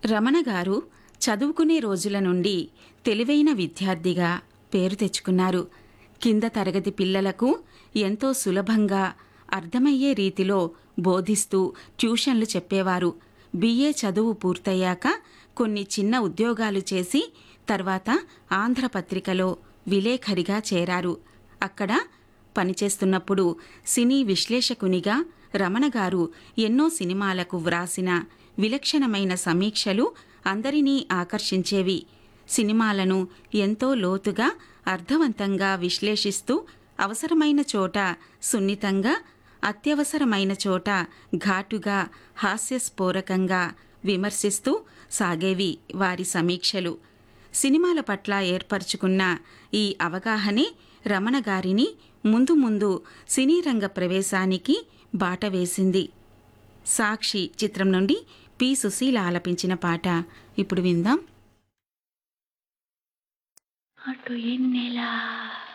రమణ గారు చదువుకునే రోజుల నుండి తెలివైన విద్యార్థిగా పేరు తెచ్చుకున్నారు కింద తరగతి పిల్లలకు ఎంతో సులభంగా అర్థమయ్యే రీతిలో బోధిస్తూ ట్యూషన్లు చెప్పేవారు బిఏ చదువు పూర్తయ్యాక కొన్ని చిన్న ఉద్యోగాలు చేసి తర్వాత ఆంధ్రపత్రికలో విలేఖరిగా చేరారు అక్కడ పనిచేస్తున్నప్పుడు సినీ విశ్లేషకునిగా రమణ గారు ఎన్నో సినిమాలకు వ్రాసిన విలక్షణమైన సమీక్షలు అందరినీ ఆకర్షించేవి సినిమాలను ఎంతో లోతుగా అర్థవంతంగా విశ్లేషిస్తూ అవసరమైన చోట సున్నితంగా అత్యవసరమైన చోట ఘాటుగా హాస్యస్ఫోరకంగా విమర్శిస్తూ సాగేవి వారి సమీక్షలు సినిమాల పట్ల ఏర్పరచుకున్న ఈ అవగాహనే రమణ గారిని ముందు ముందు సినీ రంగ ప్రవేశానికి బాట వేసింది సాక్షి చిత్రం నుండి పి సుశీల ఆలపించిన పాట ఇప్పుడు విందాం అటు ఎన్నెలా